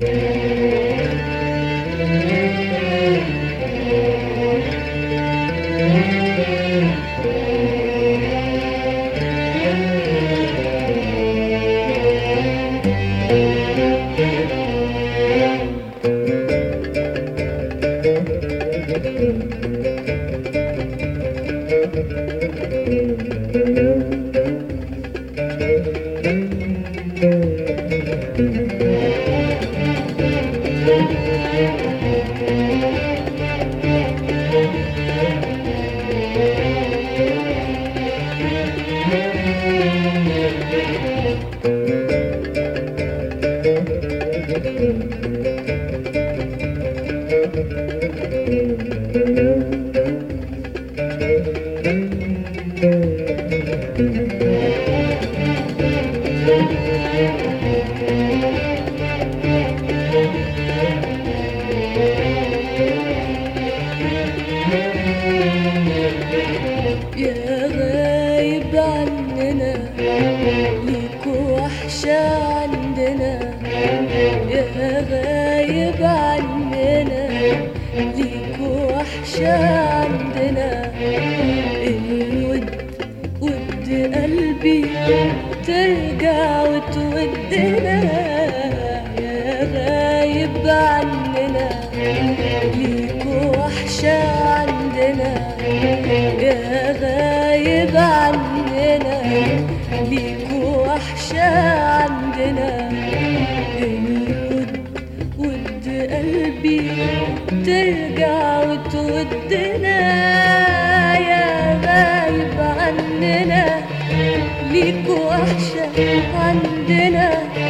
يا غايب عننا ليك وحشة عندنا يا غايب عننا ليك وحشة عندنا الود ود قلبي ترجع وتودنا يا غايب عننا ليك وحشة عندنا يا غايب عننا ليك وحشة عندنا الود ود قلبي ترجع وتودنا يا غايب عننا ليك وحشة عندنا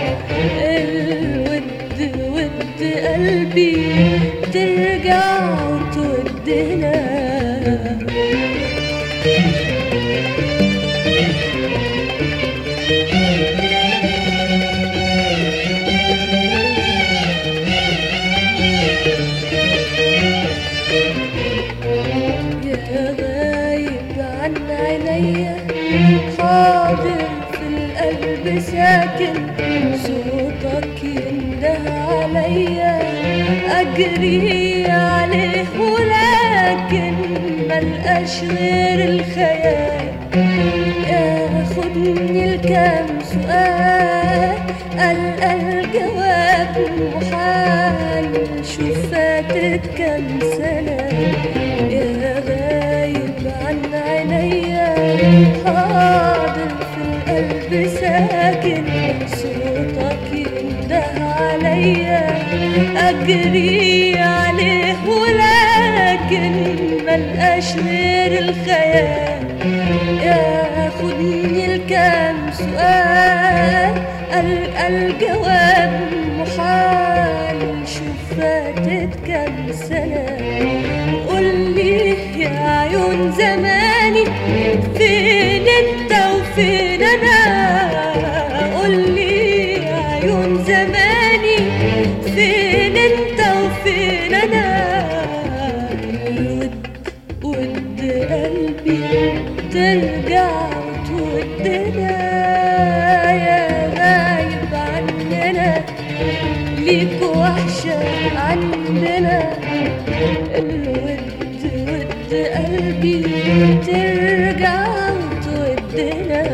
الود ود قلبي ترجع وتودنا يا غايب عن عينيا حاضر في القلب ساكن صوتك ينده عليا اجري عليه ولكن ملقاش غير الخيال ياخدني الكام سؤال ألقى الجواب محال شوف فاتت كام سنة يا غايب عن عينيا حاضر في القلب ساكن صوتك ينده عليا أجري عليه ولكن ملقاش غير الخيال ياخدني الكام سؤال ألقى الجواب محال شوف فاتت كام سنة قولي يا عيون زماني فين انت وفين انا قولي يا عيون زماني فين انت وفين انا الود ود قلبي ترجع وتودنا يا غايب عننا ليك وحشة عندنا الود ود قلبي ترجع وتودنا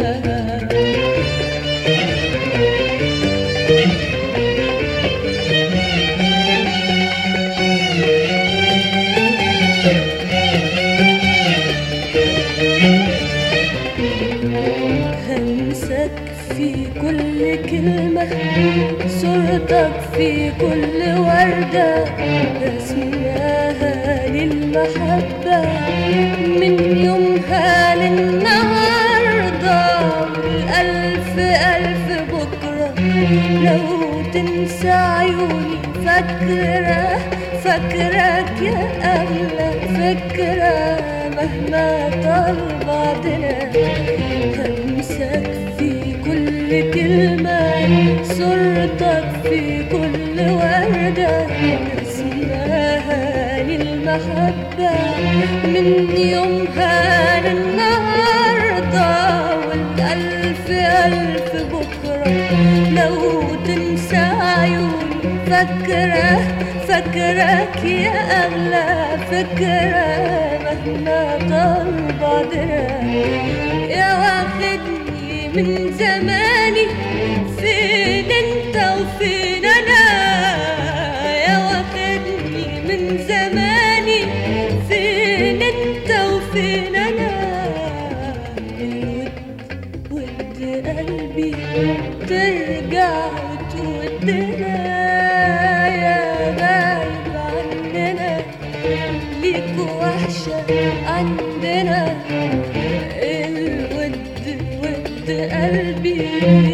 همسك في كل كلمة صورتك في كل وردة رسمناها للمحبة من يومها للنهاردة والألف ألف بكرة لو تنسى عيوني فاكرة فاكرك يا أغلى فكرة مهما طال بعدنا همسك في كل كلمة صورتك في كل وردة رسمناها للمحبة من يومها للنهاردة والألف ألف بكرة لو تنسى عيوني فاكرة فاكرك يا أغلى فكرة مهما طال بعدنا يا واخدني من زماني فين انت وفين انا يا واخدني من زماني فين انت وفين انا الود ود قلبي ترجع وتودنا يا غايب عننا ليك وحشة عندنا الود ود قلبي